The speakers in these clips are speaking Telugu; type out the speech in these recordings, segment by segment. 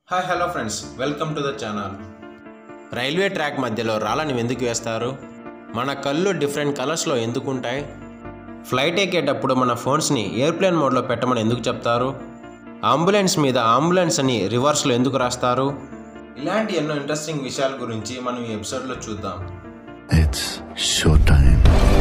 Hi hello friends welcome to the channel railway track మధ్యలో రాళ్ళని ఎందుకు వేస్తారు మన కళ్ళు డిఫరెంట్ కలర్స్లో ఎందుకు ఉంటాయి ఫ్లైట్ ఎక్కేటప్పుడు మన ఫోన్స్ని ఎయిర్ప్లేన్ మోడ్లో పెట్టమని ఎందుకు చెప్తారు అంబులెన్స్ మీద అంబులెన్స్ అని రివర్స్లో ఎందుకు రాస్తారు ఇలాంటి ఎన్నో ఇంట్రెస్టింగ్ విషయాల గురించి మనం ఈ ఎపిసోడ్లో చూద్దాం It's showtime.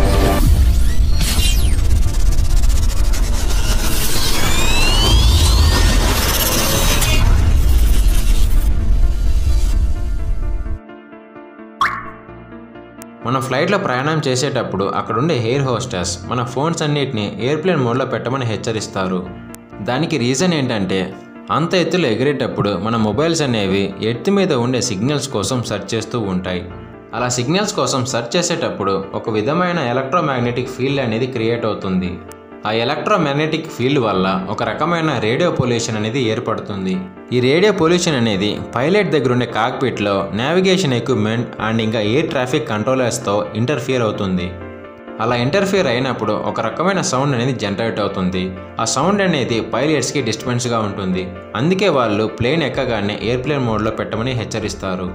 మనం ఫ్లైట్లో ప్రయాణం చేసేటప్పుడు అక్కడుండే ఎయిర్ హోస్టెస్ మన ఫోన్స్ అన్నిటిని ఎయిర్ప్లేన్ మోడ్లో పెట్టమని హెచ్చరిస్తారు దానికి రీజన్ ఏంటంటే అంత ఎత్తులో ఎగిరేటప్పుడు మన మొబైల్స్ అనేవి ఎర్త్ మీద ఉండే సిగ్నల్స్ కోసం సెర్చ్ చేస్తూ ఉంటాయి అలా సిగ్నల్స్ కోసం సెర్చ్ చేసేటప్పుడు ఒక విధమైన ఎలక్ట్రోమాగ్నెటిక్ ఫీల్డ్ అనేది క్రియేట్ అవుతుంది ఆ ఎలక్ట్రోమాగ్నెటిక్ ఫీల్డ్ వల్ల ఒక రకమైన రేడియో పొల్యూషన్ అనేది ఏర్పడుతుంది ఈ రేడియో పొల్యూషన్ అనేది పైలట్ దగ్గర ఉండే కాక్పిట్లో నావిగేషన్ ఎక్విప్మెంట్ అండ్ ఇంకా ఎయిర్ ట్రాఫిక్ కంట్రోలర్స్తో ఇంటర్ఫియర్ అవుతుంది అలా ఇంటర్ఫియర్ అయినప్పుడు ఒక రకమైన సౌండ్ అనేది జనరేట్ అవుతుంది ఆ సౌండ్ అనేది పైలట్స్కి డిస్టర్బెన్స్గా ఉంటుంది అందుకే వాళ్ళు ప్లేన్ ఎక్కగానే ఎయిర్ప్లేన్ మోడ్లో పెట్టమని హెచ్చరిస్తారు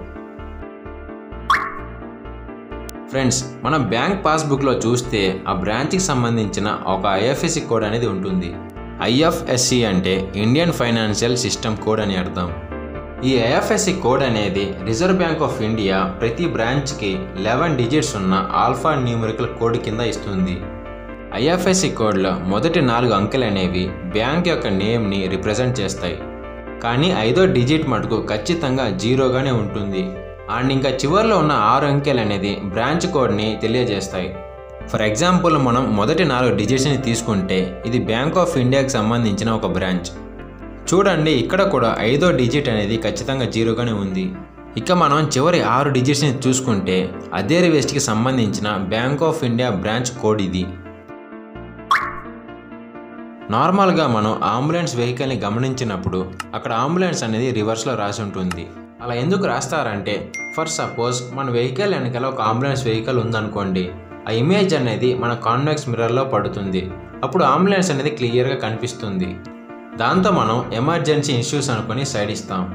ఫ్రెండ్స్ మనం బ్యాంక్ పాస్బుక్లో చూస్తే ఆ బ్రాంచ్కి సంబంధించిన ఒక ఐఎఫ్ఎస్సి కోడ్ అనేది ఉంటుంది ఐఎఫ్ఎస్సి అంటే ఇండియన్ ఫైనాన్షియల్ సిస్టమ్ కోడ్ అని అర్థం ఈ ఐఎఫ్ఎస్సి కోడ్ అనేది రిజర్వ్ బ్యాంక్ ఆఫ్ ఇండియా ప్రతి బ్రాంచ్కి లెవెన్ డిజిట్స్ ఉన్న ఆల్ఫా న్యూమరికల్ కోడ్ కింద ఇస్తుంది ఐఎఫ్ఎస్సి కోడ్లో మొదటి నాలుగు అంకెలు అనేవి బ్యాంక్ యొక్క నేమ్ని రిప్రజెంట్ చేస్తాయి కానీ ఐదో డిజిట్ మటుకు ఖచ్చితంగా జీరోగానే ఉంటుంది అండ్ ఇంకా చివరిలో ఉన్న ఆరు అంకెలు అనేది బ్రాంచ్ కోడ్ని తెలియజేస్తాయి ఫర్ ఎగ్జాంపుల్ మనం మొదటి నాలుగు డిజిట్స్ని తీసుకుంటే ఇది బ్యాంక్ ఆఫ్ ఇండియాకి సంబంధించిన ఒక బ్రాంచ్ చూడండి ఇక్కడ కూడా ఐదో డిజిట్ అనేది ఖచ్చితంగా జీరోగానే ఉంది ఇక మనం చివరి ఆరు డిజిట్స్ని చూసుకుంటే అదే వేస్ట్కి సంబంధించిన bank of India branch code ఇది నార్మల్గా మనం అంబులెన్స్ వెహికల్ని గమనించినప్పుడు అక్కడ అంబులెన్స్ అనేది రివర్స్లో రాసి ఉంటుంది అలా ఎందుకు రాస్తారంటే ఫర్ సపోజ్ మన వెహికల్ వెనకాల ఒక అంబులెన్స్ వెహికల్ ఉందనుకోండి ఆ ఇమేజ్ అనేది మన కాన్వెక్స్ మిర్రర్లో పడుతుంది అప్పుడు అంబులెన్స్ అనేది క్లియర్గా కనిపిస్తుంది దాంతో మనం ఎమర్జెన్సీ ఇష్యూస్ అనుకొని సైడ్ ఇస్తాం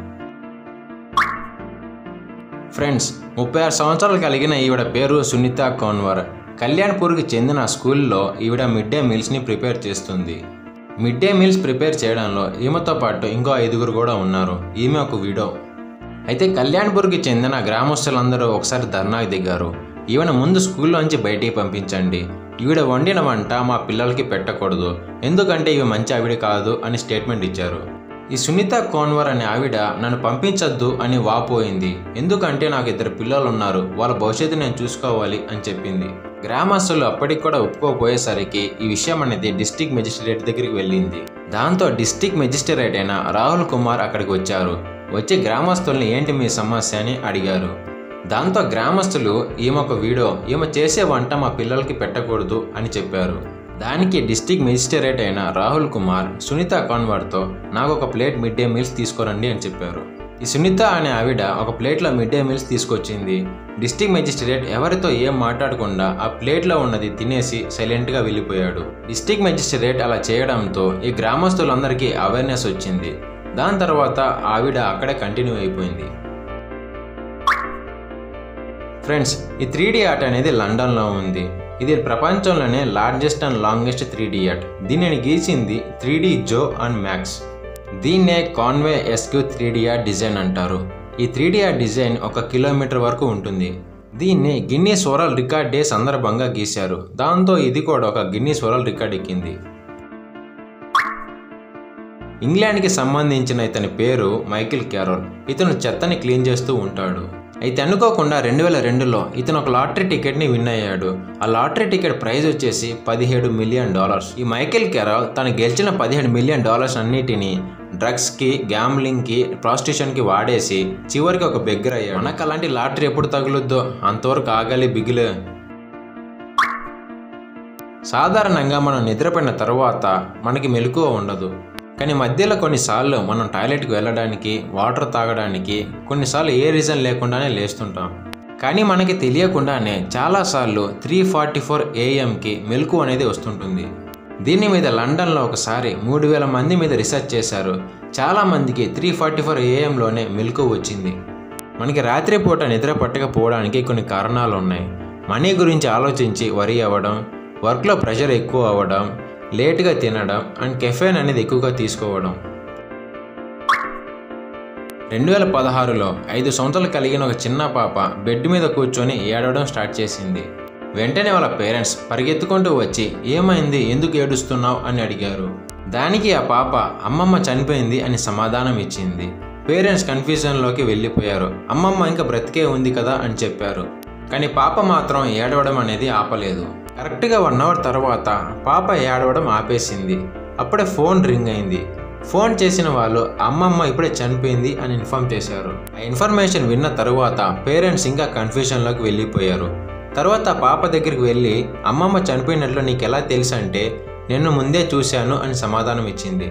ఫ్రెండ్స్ ముప్పై ఆరు సంవత్సరాలు కలిగిన ఈవిడ పేరు సునీత కోన్వర్ కళ్యాణ్పూర్కి చెందిన స్కూల్లో ఈవిడ మిడ్ డే మీల్స్ని ప్రిపేర్ చేస్తుంది మిడ్ డే మీల్స్ ప్రిపేర్ చేయడంలో ఈమెతో పాటు ఇంకో ఐదుగురు కూడా ఉన్నారు ఈమె ఒక విడో అయితే కళ్యాణ్పూర్కి చెందిన గ్రామస్తులందరూ ఒకసారి ధర్నాకు దిగారు ఈవెన ముందు స్కూల్లోంచి బయటికి పంపించండి ఈవిడ వండిన వంట మా పిల్లలకి పెట్టకూడదు ఎందుకంటే ఇవి మంచి ఆవిడ కాదు అని స్టేట్మెంట్ ఇచ్చారు ఈ సునీత కోన్వర్ అనే ఆవిడ నన్ను పంపించొద్దు అని వాపోయింది ఎందుకంటే నాకు ఇద్దరు పిల్లలు ఉన్నారు వాళ్ళ భవిష్యత్తు నేను చూసుకోవాలి అని చెప్పింది గ్రామస్తులు అప్పటికి కూడా ఒప్పుకోపోయేసరికి ఈ విషయం అనేది డిస్టిక్ మెజిస్ట్రేట్ దగ్గరికి వెళ్ళింది దాంతో డిస్టిక్ మెజిస్ట్రేట్ అయిన రాహుల్ కుమార్ అక్కడికి వచ్చారు వచ్చి గ్రామస్తుల్ని ఏంటి మీ సమస్య అని అడిగారు దాంతో గ్రామస్తులు ఈమె ఒక వీడియో ఈమె చేసే వంట మా పిల్లలకి పెట్టకూడదు అని చెప్పారు దానికి డిస్టిక్ మెజిస్ట్రేట్ అయిన రాహుల్ కుమార్ సునీత కాన్వర్తో నాకు ఒక ప్లేట్ మిడ్ డే మీల్స్ తీసుకురండి అని చెప్పారు ఈ సునీత అనే ఆవిడ ఒక ప్లేట్లో మిడ్ డే మీల్స్ తీసుకొచ్చింది డిస్టిక్ మెజిస్ట్రేట్ ఎవరితో ఏం మాట్లాడకుండా ఆ ప్లేట్లో ఉన్నది తినేసి సైలెంట్గా వెళ్ళిపోయాడు డిస్టిక్ మెజిస్ట్రేట్ అలా చేయడంతో ఈ గ్రామస్తులందరికీ అవేర్నెస్ వచ్చింది దాని తర్వాత ఆవిడ అక్కడే కంటిన్యూ అయిపోయింది ఫ్రెండ్స్ ఈ త్రీ డి ఆర్ట్ అనేది లండన్లో ఉంది ఇది ప్రపంచంలోనే largest and longest three D art దీనిని గీసింది three D Joe and Max దీన్నే కాన్వే ఎస్క్యూ త్రీ డి ఆర్ట్ డిజైన్ అంటారు ఈ త్రీ డి ఆర్ట్ డిజైన్ ఒక కిలోమీటర్ వరకు ఉంటుంది దీన్ని గిన్నీస్ వరల్డ్ రికార్డ్ డే సందర్భంగా గీశారు దాంతో ఇది కూడా ఒక గిన్నీస్ వరల్డ్ రికార్డ్ ఎక్కింది ఇంగ్లాండ్కి సంబంధించిన ఇతని పేరు మైకిల్ క్యారోల్ ఇతను చెత్తని క్లీన్ చేస్తూ ఉంటాడు అయితే అనుకోకుండా రెండు వేల రెండులో ఇతను ఒక లాటరీ టికెట్ని విన్ అయ్యాడు ఆ లాటరీ టికెట్ ప్రైజ్ వచ్చేసి పదిహేడు మిలియన్ డాలర్స్ ఈ మైకేల్ కెరాల్ తను గెలిచిన పదిహేడు మిలియన్ డాలర్స్ అన్నిటిని డ్రగ్స్కి గ్యామ్లింగ్కి ప్రాస్టిట్యూషన్కి వాడేసి చివరికి ఒక బెగ్గర అయ్యాడు మనకు అలాంటి లాటరీ ఎప్పుడు తగులుద్దో అంతవరకు ఆగాలి బిగిలే సాధారణంగా మనం నిద్రపోయిన తర్వాత మనకి మెలకువ ఉండదు కానీ మధ్యలో కొన్నిసార్లు మనం టాయిలెట్కి వెళ్ళడానికి వాటర్ తాగడానికి కొన్నిసార్లు ఏ రీజన్ లేకుండానే లేస్తుంటాం కానీ మనకి తెలియకుండానే చాలాసార్లు త్రీ ఫార్టీ ఫోర్ ఏఎంకి మెలకు అనేది వస్తుంటుంది దీని మీద లండన్లో ఒకసారి మూడు వేల మంది మీద రీసెర్చ్ చేశారు చాలామందికి త్రీ ఫార్టీ ఫోర్ ఏఎంలోనే మెలకు వచ్చింది మనకి రాత్రిపూట నిద్ర పట్టకపోవడానికి కొన్ని కారణాలు ఉన్నాయి మనీ గురించి ఆలోచించి వరి అవ్వడం వర్క్లో ప్రెషర్ ఎక్కువ అవ్వడం లేట్గా తినడం అండ్ కెఫెన్ అనేది ఎక్కువగా తీసుకోవడం రెండు వేల పదహారులో ఐదు సంవత్సరాలు కలిగిన ఒక చిన్న పాప బెడ్ మీద కూర్చొని ఏడవడం స్టార్ట్ చేసింది వెంటనే వాళ్ళ పేరెంట్స్ పరిగెత్తుకుంటూ వచ్చి ఏమైంది ఎందుకు ఏడుస్తున్నావు అని అడిగారు దానికి ఆ పాప అమ్మమ్మ చనిపోయింది అని సమాధానం ఇచ్చింది పేరెంట్స్ కన్ఫ్యూజన్లోకి వెళ్ళిపోయారు అమ్మమ్మ ఇంకా బ్రతికే ఉంది కదా అని చెప్పారు కానీ పాప మాత్రం ఏడవడం అనేది ఆపలేదు కరెక్ట్గా వన్ అవర్ తర్వాత పాప ఏడవడం ఆపేసింది అప్పుడే ఫోన్ రింగ్ అయింది ఫోన్ చేసిన వాళ్ళు అమ్మమ్మ ఇప్పుడే చనిపోయింది అని ఇన్ఫార్మ్ చేశారు ఆ ఇన్ఫర్మేషన్ విన్న తరువాత పేరెంట్స్ ఇంకా కన్ఫ్యూషన్లోకి వెళ్ళిపోయారు తర్వాత పాప దగ్గరికి వెళ్ళి అమ్మమ్మ చనిపోయినట్లు నీకు ఎలా తెలుసు అంటే నేను ముందే చూశాను అని సమాధానం ఇచ్చింది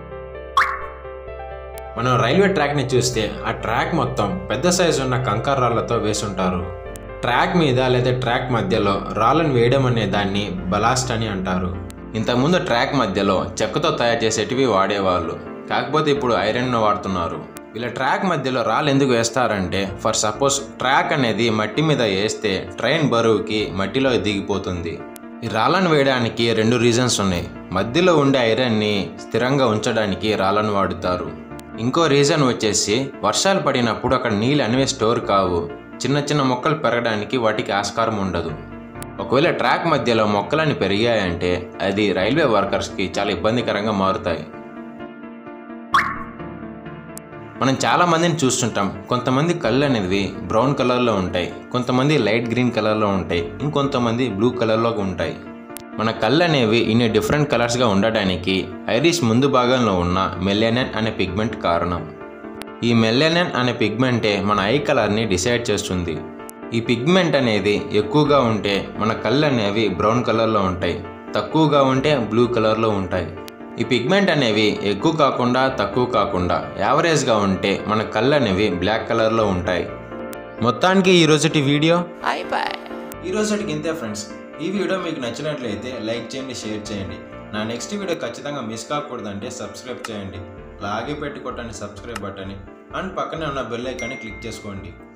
మనం రైల్వే ట్రాక్ని చూస్తే ఆ ట్రాక్ మొత్తం పెద్ద సైజు ఉన్న కంకర రాళ్లతో వేసుంటారు ట్రాక్ మీద లేదా ట్రాక్ మధ్యలో రాళ్ళను వేయడం అనే దాన్ని బలాస్ట్ అని అంటారు ఇంతకుముందు ట్రాక్ మధ్యలో చెక్కతో తయారు చేసేటివి వాడేవాళ్ళు కాకపోతే ఇప్పుడు ఐరన్ వాడుతున్నారు వీళ్ళ ట్రాక్ మధ్యలో రాళ్ళు ఎందుకు వేస్తారంటే ఫర్ సపోజ్ ట్రాక్ అనేది మట్టి మీద వేస్తే ట్రైన్ బరువుకి మట్టిలో దిగిపోతుంది ఈ రాళ్ళను వేయడానికి రెండు రీజన్స్ ఉన్నాయి మధ్యలో ఉండే ఐరన్ని స్థిరంగా ఉంచడానికి రాళ్ళను వాడుతారు ఇంకో రీజన్ వచ్చేసి వర్షాలు పడినప్పుడు అక్కడ నీళ్ళు అనేవి స్టోర్ కావు చిన్న చిన్న మొక్కలు పెరగడానికి వాటికి ఆస్కారం ఉండదు ఒకవేళ ట్రాక్ మధ్యలో మొక్కలని పెరిగాయంటే అది రైల్వే వర్కర్స్కి చాలా ఇబ్బందికరంగా మారుతాయి మనం చాలా మందిని చూస్తుంటాం కొంతమంది కళ్ళు అనేవి బ్రౌన్ కలర్లో ఉంటాయి కొంతమంది లైట్ గ్రీన్ కలర్లో ఉంటాయి ఇంకొంతమంది బ్లూ కలర్లో ఉంటాయి మన కళ్ళు అనేవి ఇన్ని డిఫరెంట్ కలర్స్గా ఉండడానికి ఐరిష్ ముందు భాగంలో ఉన్న మెల్లెనన్ అనే పిగ్మెంట్ కారణం ఈ మెల్లెనన్ అనే పిగ్మెంటే మన ఐ కలర్ని డిసైడ్ చేస్తుంది ఈ పిగ్మెంట్ అనేది ఎక్కువగా ఉంటే మన కళ్ళు అనేవి బ్రౌన్ కలర్లో ఉంటాయి తక్కువగా ఉంటే బ్లూ కలర్లో ఉంటాయి ఈ పిగ్మెంట్ అనేవి ఎక్కువ కాకుండా తక్కువ కాకుండా యావరేజ్గా ఉంటే మన కళ్ళు అనేవి బ్లాక్ కలర్లో ఉంటాయి మొత్తానికి ఈ రోజుటి వీడియో ఈ రోజుటికి ఇంతే ఫ్రెండ్స్ ఈ వీడియో మీకు నచ్చినట్లయితే లైక్ చేయండి షేర్ చేయండి నా నెక్స్ట్ వీడియో ఖచ్చితంగా మిస్ కాకూడదంటే సబ్స్క్రైబ్ చేయండి లాగే పెట్టి కొట్టండి సబ్స్క్రైబ్ బటన్ అండ్ పక్కనే ఉన్న బెల్ ఐకాన్ని క్లిక్ చేసుకోండి